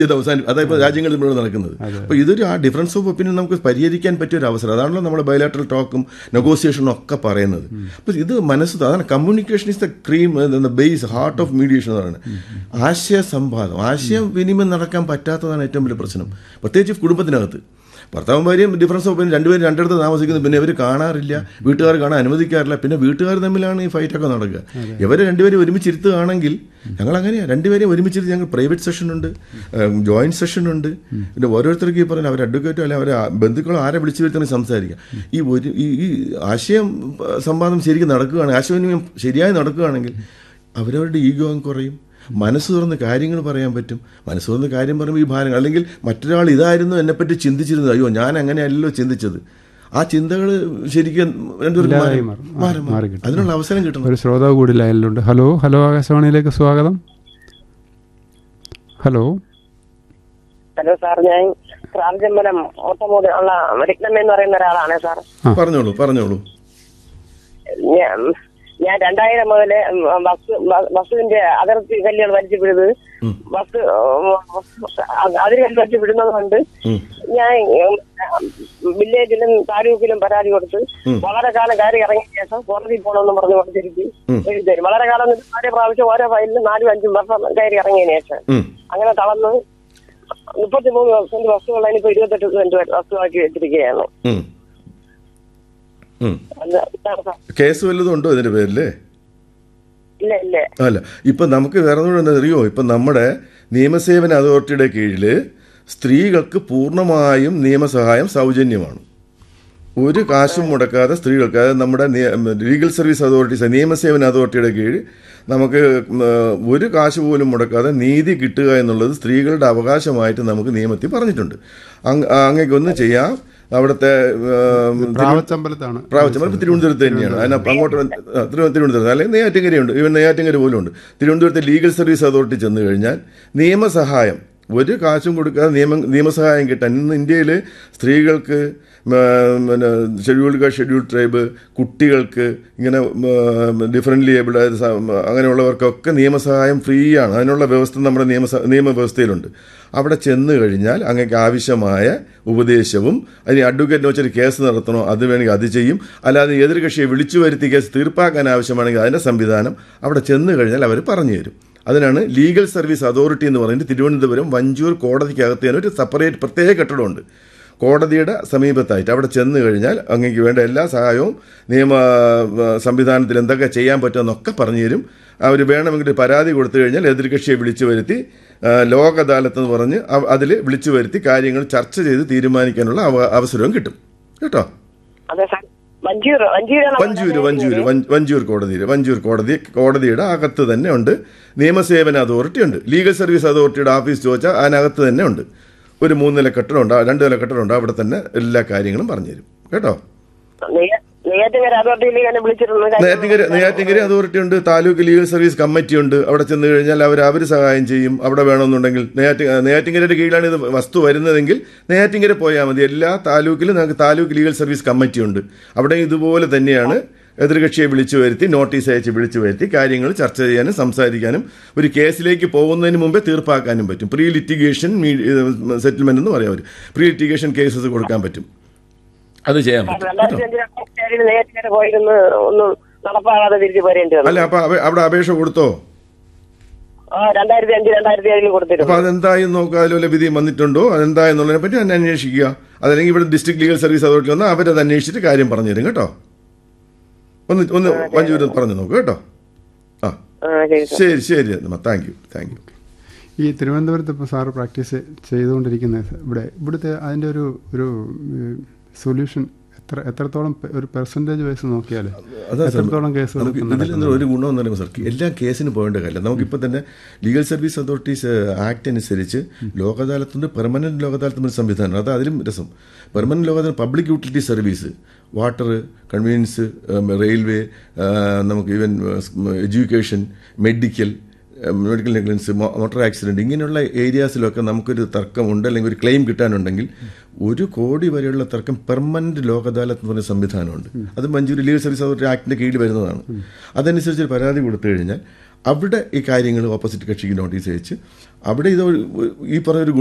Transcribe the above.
ഇത് അവസാനം അതായത് രാജ്യങ്ങളിൽ മുഴുവൻ നടക്കുന്നത് അപ്പോൾ ഇതൊരു ആ ഡിഫറൻസ് ഓഫ് ഒപ്പീനിയൻ നമുക്ക് പരിഹരിക്കാൻ പറ്റിയ ഒരു അവസരം അതാണല്ലോ നമ്മുടെ ബയലാട്രൽ ടോക്കും നെഗോസിയേഷനും ഒക്കെ പറയുന്നത് അപ്പോൾ ഇത് മനസ്സ് അതാണ് communication is the cream base heart of mediation എന്ന് പറയുന്നത് ആശയ സംവാദം ആശയ വിനിമയം നടക്കാൻ പറ്റാത്തതാണ് ഏറ്റവും വലിയ പ്രശ്നം പ്രത്യേകിച്ച് കുടുംബത്തിനകത്ത് ഭർത്താവും ഭാര്യയും ഡിഫറൻസ് ഓഫ് ഒപ്പീനിയൻ രണ്ടുപേരും രണ്ടിടത്ത് താമസിക്കുന്നത് പിന്നെ ഇവർ കാണാറില്ല വീട്ടുകാർ കാണാൻ അനുവദിക്കാറില്ല പിന്നെ വീട്ടുകാർ തമ്മിലാണ് ഈ ഫൈറ്റൊക്കെ നടക്കുക ഇവരെ രണ്ടുപേരും ഒരുമിച്ചിരുത്തുകയാണെങ്കിൽ ഞങ്ങൾ അങ്ങനെയാണ് രണ്ടുപേരെയും ഒരുമിച്ചിരുത്തി ഞങ്ങൾ പ്രൈവറ്റ് സെഷൻ ഉണ്ട് ജോയിന്റ് സെഷൻ ഉണ്ട് പിന്നെ ഓരോരുത്തർക്ക് ഈ പറഞ്ഞ അവർ അഡ്വക്കേറ്റോ അല്ലെങ്കിൽ അവരെ ബന്ധുക്കളോ ആരെ വിളിച്ചു വരുത്തണം സംസാരിക്കാം ഈ ഒരു ഈ ഈ ആശയം ആ, സംവാദം ശരിക്കും നടക്കുകയാണ് ആശയവിനിമയം ശരിയായി നടക്കുകയാണെങ്കിൽ അവരവരുടെ ഈഗോ അങ്ങ് കുറയും മനസ്സ് തുറന്ന് കാര്യങ്ങൾ പറയാൻ പറ്റും മനസ്സ് തുറന്ന് കാര്യം പറയുമ്പോൾ ഈ ഭാരങ്ങൾ അല്ലെങ്കിൽ മറ്റൊരാൾ ഇതായിരുന്നു എന്നെപ്പറ്റി ചിന്തിച്ചിരുന്നത് അയ്യോ ഞാൻ അങ്ങനെയല്ലല്ലോ ചിന്തിച്ചത് ആ ചിന്തകൾ ശരിക്കും രണ്ടുപേർക്കും ഇല്ലാതായി മാറും. മാറും. മാറും, മാറി മാറും. കിട്ടും. അതിനുള്ള അവസരം കിട്ടണം ഒരു ശ്രോതാവ് കൂടി ലൈനിലുണ്ട് ഹലോ ഹലോ ആകാശവാണിയിലേക്ക് സ്വാഗതം ഹലോ ഹലോ സാർ ഞാൻ പ്രാർജമ്പലം ഓട്ടമോട് ഉള്ള രത്നമ്മ എന്ന് പറയുന്ന ഒരാളാണ് സാർ പറഞ്ഞോളൂ പറഞ്ഞോളൂ ഞാൻ ഞാൻ രണ്ടായിരം മുതല് ബസ് ബസ്സിന്റെ അതിർത്തി കല്ലുകൾ വലിച്ചു വിടുന്നത് ബസ് അതിര് കല്ല് വലിച്ചു വിടുന്നത് കൊണ്ട് ഉം. ഞാൻ ഞാൻ വില്ലേജിലും താലൂക്കിലും പരാതി കൊടുത്ത് വളരെ കാലം കയറി ഇറങ്ങിയ ശേഷം കോടതി പോകണമെന്ന് പറഞ്ഞു കൊടുത്തിരിക്കും എഴുതി തരും വളരെ കാലം എന്നിട്ട് ഓരോ പ്രാവശ്യം ഓരോ ഫയലിലും നാലും അഞ്ചും വർഷം കയറി ഇറങ്ങിയതിനു ശേഷം ഉം. അങ്ങനെ തളർന്ന് മുപ്പത്തിമൂന്ന് സെന്റ് വസ്തുക്കളാണ് ഇപ്പൊ ഇരുപത്തെട്ട് സെന്റ് വസ്തുവാക്കി വെച്ചിരിക്കുകയാണ് ഉം. ഉം. അത് ഇതാണ് സാർ. കേസ് വല്ലതും ഉണ്ടോ ഇതിന്റെ പേരില് ഇല്ല ഇല്ല അല്ല ഇപ്പം നമുക്ക് വേറെ ഒന്നും എന്താ അറിയോ ഇപ്പം നമ്മുടെ നിയമസേവന അതോറിറ്റിയുടെ കീഴിൽ സ്ത്രീകൾക്ക് പൂർണ്ണമായും നിയമസഹായം സൗജന്യമാണ് ഒരു കാശും മുടക്കാതെ സ്ത്രീകൾക്ക് അതായത് നമ്മുടെ നിയ- ലീഗൽ സർവീസ് അതോറിറ്റീസ് നിയമസേവന അതോറിറ്റിയുടെ കീഴിൽ നമുക്ക് ഉം, ഒരു കാശ് പോലും മുടക്കാതെ നീതി കിട്ടുക എന്നുള്ളത് സ്ത്രീകളുടെ അവകാശമായിട്ട് നമുക്ക് നിയമത്തിൽ പറഞ്ഞിട്ടുണ്ട് അങ്ങ് അങ്ങേക്കൊന്ന് ചെയ്യാം അവിടുത്തെ ഉം, പ്രാവച്ചമ്പലത്താണ് പ്രാവശ്യം തിരുവനന്തപുരത്ത് തന്നെയാണ് അതിനപ്പം അങ്ങോട്ട് വന്ന് ആ, തിരുവ- തിരുവനന്തപുരത്ത് അല്ലെങ്കിൽ നെയ്യാറ്റിങ്കരയുണ്ട് ഇവൻ നെയ്യാറ്റിങ്കര പോലും ഉണ്ട് തിരുവനന്തപുരത്തെ ലീഗൽ സർവീസ് അതോറിറ്റി ചെന്ന് കഴിഞ്ഞാൽ നിയമസഹായം ഒരു കാശും കൊടുക്കാതെ നിയമ നിയമസഹായം കിട്ടാൻ ഇന്ന് ഇന്ത്യയിൽ സ്ത്രീകൾക്ക് ഉം, പിന്നെ ഷെഡ്യൂൾഡ് കാസ്റ്റ് ഷെഡ്യൂൾഡ് ട്രൈബ് കുട്ടികൾക്ക് ഇങ്ങനെ ഡിഫറൻ്റ്ലി ഏബിൾഡ് അതായത് സ- അങ്ങനെയുള്ളവർക്കൊക്കെ നിയമസഹായം ഫ്രീ ആണ് അതിനുള്ള വ്യവസ്ഥ നമ്മുടെ നിയമ നിയമവ്യവസ്ഥയിലുണ്ട് അവിടെ ചെന്ന് കഴിഞ്ഞാൽ അങ്ങേക്ക് ആവശ്യമായ ഉപദേശവും അതിന് അഡ്വക്കേറ്റിന് വെച്ചൊരു കേസ് നടത്തണോ അത് വേണമെങ്കിൽ അത് ചെയ്യും അല്ലാതെ എതിർകക്ഷിയെ വിളിച്ചു വരുത്തി കേസ് തീർപ്പാക്കാൻ ആവശ്യമാണെങ്കിൽ അതിൻ്റെ സംവിധാനം അവിടെ ചെന്ന് കഴിഞ്ഞാൽ അവർ പറഞ്ഞു തരും അതിനാണ് ലീഗൽ സർവീസ് അതോറിറ്റി എന്ന് പറയുന്നത് തിരുവനന്തപുരം വഞ്ചൂർ കോടതിക്കകത്ത് തന്നെ ഒരു സെപ്പറേറ്റ് പ്രത്യേക കെട്ടിടമുണ്ട് കോടതിയുടെ സമീപത്തായിട്ട് അവിടെ ചെന്ന് കഴിഞ്ഞാൽ അങ്ങേക്ക് വേണ്ട എല്ലാ സഹായവും നിയമ ആ, സംവിധാനത്തിൽ എന്തൊക്കെ ചെയ്യാൻ പറ്റുമെന്നൊക്കെ പറഞ്ഞു തരും അവർ വേണമെങ്കിൽ പരാതി കൊടുത്തു കഴിഞ്ഞാൽ എതിർകക്ഷിയെ വിളിച്ചു വരുത്തി ആ, ലോക അദാലത്ത് എന്ന് പറഞ്ഞ് അതിൽ വിളിച്ചു വരുത്തി കാര്യങ്ങൾ ചർച്ച ചെയ്ത് തീരുമാനിക്കാനുള്ള അവ- അവസരവും കിട്ടും കേട്ടോ അതെ സാർ വഞ്ചൂർ വഞ്ചൂരാണ് വഞ്ചൂര് വഞ്ചൂര് വഞ്ച- വഞ്ചൂർ കോടതിയിൽ വഞ്ചൂർ കോടതി കോടതിയുടെ അകത്ത് തന്നെ ഉണ്ട് നിയമസേവന അതോറിറ്റി ഉണ്ട് ലീഗൽ സർവീസ് അതോറിറ്റിയുടെ ഓഫീസ് ചോദിച്ചാൽ അതിനകത്ത് തന്നെ ഉണ്ട് ഒരു മൂന്ന് നില കെട്ടിടമുണ്ട് ആ രണ്ട് നില കെട്ടിടമുണ്ട് അവിടെ തന്നെ എല്ലാ കാര്യങ്ങളും പറഞ്ഞു തരും കേട്ടോ നെയ്യാറ്റിങ്കര അതോറിറ്റിയിൽ ഞാൻ വിളിച്ചിരുന്നു നെയ്യാറ്റിങ്കര നെയ്യാറ്റിങ്കര അതോറിറ്റി ഉണ്ട് താലൂക്ക് ലീഗൽ സർവീസ് കമ്മിറ്റി ഉണ്ട് അവിടെ ചെന്ന് കഴിഞ്ഞാൽ അവർ അവർ സഹായം ചെയ്യും അവിടെ വേണമെന്നുണ്ടെങ്കിൽ നെയ്യാറ്റി നെയ്യാറ്റിങ്കരയുടെ കീഴിലാണ് ഇത് വസ്തു വരുന്നതെങ്കിൽ നെയ്യാറ്റിങ്കര പോയാൽ മതി എല്ലാ താലൂക്കിലും നമുക്ക് താലൂക്ക് ലീഗൽ സർവീസ് കമ്മിറ്റി ഉണ്ട് അവിടെ ഇതുപോലെ തന്നെയാണ് എതിർകക്ഷിയെ വിളിച്ചു വരുത്തി നോട്ടീസ് അയച്ച് വിളിച്ചു വരുത്തി കാര്യങ്ങൾ ചർച്ച ചെയ്യാനും സംസാരിക്കാനും ഒരു കേസിലേക്ക് പോകുന്നതിന് മുമ്പേ തീർപ്പാക്കാനും പറ്റും പ്രീ ലിറ്റിഗേഷൻ സെറ്റിൽമെന്റ് എന്ന് പറയാം അവർ പ്രീ ലിറ്റിഗേഷൻ കേസസ് കൊടുക്കാൻ പറ്റും അത് ചെയ്യാൻ പറ്റും കേട്ടോ രണ്ടായിരത്തി അഞ്ച് രണ്ടായിരത്തി ഏഴിൽ നെയ്യാറ്റിങ്കര പോയിരുന്ന് ഒന്നും നടപ്പാകാതെ തിരിച്ചു പോരേണ്ടി വന്നു അല്ല അപ്പൊ അവ- അവിടെ അപേക്ഷ കൊടുത്തോ ആ രണ്ടായിരത്തി അഞ്ച് രണ്ടായിരത്തി ഏഴിൽ അപ്പൊ കൊടുത്തിരുന്നു അതെന്തായി നോക്കുക അതിലുള്ള വിധി വന്നിട്ടുണ്ടോ അതെന്തായെന്നുള്ളതിനെ പറ്റി തന്നെ അന്വേഷിക്കുക അതല്ലെങ്കിൽ ഇവിടെ ഡിസ്ട്രിക്ട് ലീഗൽ സർവീസ് അതോറിറ്റി വന്നാൽ അവരത് അന്വേഷിച്ചിട്ട് കാര്യം പറഞ്ഞു തരും കേട്ടോ ഒന്ന് ഒന്ന് മഞ്ജൂര് പറഞ്ഞു നോക്കൂ കേട്ടോ ആ ആ ശരി സാർ ശരി ശരി താങ്ക് യു താങ്ക് യു ഈ തിരുവനന്തപുരത്ത് ഇപ്പോൾ സാറ് പ്രാക്ടീസ് ചെയ്തുകൊണ്ടിരിക്കുന്ന ഇവിടെ ഇവിടുത്തെ അതിൻ്റെ ഒരു ഒരു സൊല്യൂഷൻ എത്ര എത്രത്തോളം പെ- ഒരു പെർസെൻറ്റേജ് വൈസ് നോക്കിയാൽ അതാ സാർ, എത്രത്തോളം കേസുകൾ നമുക്ക് ഇതിൽ നിന്ന് ഒരു ഗുണം എന്ന് പറയുമ്പോൾ സാർ എല്ലാ കേസിന് പോകേണ്ട കാര്യമില്ല നമുക്കിപ്പോൾ തന്നെ ലീഗൽ സർവീസ് അതോറിറ്റീസ് ആക്ട് അനുസരിച്ച് ലോക അദാലത്തുണ്ട് പെർമനന്റ് ലോക അദാലത്തും ഒരു സംവിധാനം അത് അതിലും രസം permanent Lok Adalat public utility service water convenience railway നമുക്ക് even education medical medical negligence motor accident ഇങ്ങനെയുള്ള ഏരിയാസിലൊക്കെ നമുക്കൊരു തർക്കമുണ്ട് അല്ലെങ്കിൽ ഒരു ക്ലെയിം കിട്ടാനുണ്ടെങ്കിൽ ഒരു കോടി വരെയുള്ള തർക്കം പെർമനന്റ് ലോക അദാലത്ത് എന്ന് പറഞ്ഞ സംവിധാനമുണ്ട് അത് മഞ്ചൂരി ലീഗൽ സർവീസ് അതോറിറ്റി ആക്ടിന്റെ കീഴിൽ വരുന്നതാണ് അതനുസരിച്ച് ഒരു പരാതി കൊടുത്തു കഴിഞ്ഞാൽ അവിടെ ഈ കാര്യങ്ങൾ ഓപ്പോസിറ്റ് കക്ഷിക്ക് നോട്ടീസ് അയച്ച് അവിടെ ഇത് ഒരു- ഈ പറഞ്ഞൊരു